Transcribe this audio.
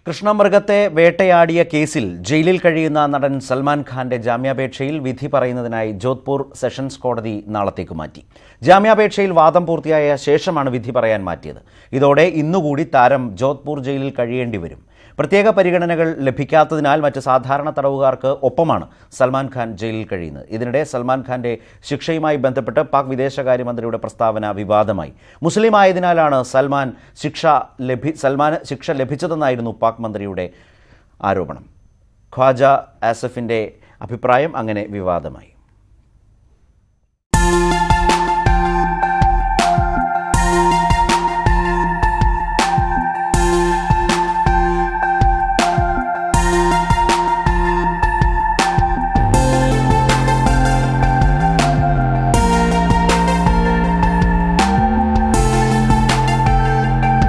കൃഷ്ണമൃഗത്തെ വേട്ടയാടിയ കേസിൽ ജയിലിൽ കഴിയുന്ന നടൻ സൽമാൻ ഖാന്റെ ജാമ്യാപേക്ഷയിൽ വിധി പറയുന്നതിനായി ജോധ്പൂർ സെഷൻസ് കോടതി നാളത്തേക്ക് മാറ്റി ജാമ്യാപേക്ഷയിൽ വാദം പൂർത്തിയായ ശേഷമാണ് വിധി പറയാൻ മാറ്റിയത് ഇതോടെ ഇന്നുകൂടി താരം ജോധ്പൂർ ജയിലിൽ കഴിയേണ്ടി വരും പ്രത്യേക പരിഗണനകൾ ലഭിക്കാത്തതിനാൽ മറ്റ് സാധാരണ തടവുകാർക്ക് ഒപ്പമാണ് സൽമാൻ ഖാൻ ജയിലിൽ കഴിയുന്നത് ഇതിനിടെ സൽമാൻ ഖാന്റെ ശിക്ഷയുമായി ബന്ധപ്പെട്ട് പാക് വിദേശകാര്യമന്ത്രിയുടെ പ്രസ്താവന വിവാദമായി മുസ്ലിം ആയതിനാലാണ് സൽമാൻ ശിക്ഷ ലഭി സൽമാന് ശിക്ഷ ലഭിച്ചതെന്നായിരുന്നു പാക് മന്ത്രിയുടെ ആരോപണം ഖ്വാജ ആസഫിൻ്റെ അഭിപ്രായം അങ്ങനെ വിവാദമായി